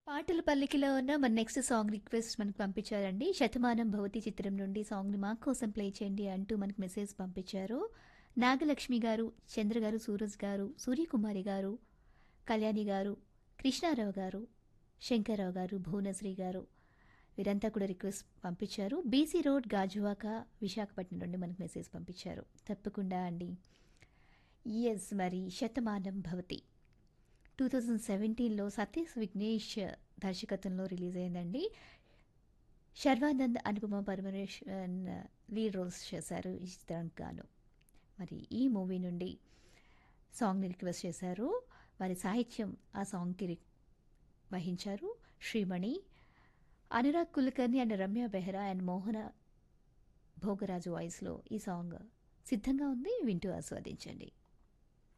పాటల పల్లికలో ఉన్న మన నెక్స్ట్ సాంగ్ రిక్వెస్ట్ మనకు పంపించారండి శతమానం భవతి చిత్రం నుండి సాంగ్ని మా కోసం ప్లే చేయండి అంటూ మనకు మెసేజ్ పంపించారు నాగలక్ష్మి గారు చంద్ర గారు సూరజ్ గారు సూర్యకుమారి గారు కళ్యాణి గారు కృష్ణారావు గారు శంకర్రావు గారు భువనశ్రీ గారు వీరంతా కూడా రిక్వెస్ట్ పంపించారు బీసీ రోడ్ గాజువాక విశాఖపట్నం నుండి మనకు మెసేజ్ పంపించారు తప్పకుండా అండి ఎస్ మరి శతమానం భవతి టూ థౌజండ్ సెవెంటీన్లో సతీష్ విఘ్నేష్ దర్శకత్వంలో రిలీజ్ అయిందండి శర్వానంద్ అనుపమ పరమేశ్వరన్ లీడ్ రోల్స్ చేశారు ఈ చిత్రానికి గాను మరి ఈ మూవీ నుండి సాంగ్ని రిక్వెస్ట్ చేశారు వారి సాహిత్యం ఆ సాంగ్కి రి- వహించారు శ్రీమణి అనురాగ్ కులకర్ణి అండ్ రమ్య బెహ్రా అండ్ మోహన భోగరాజు వాయిస్లో ఈ సాంగ్ సిద్ధంగా ఉంది వింటూ ఆస్వాదించండి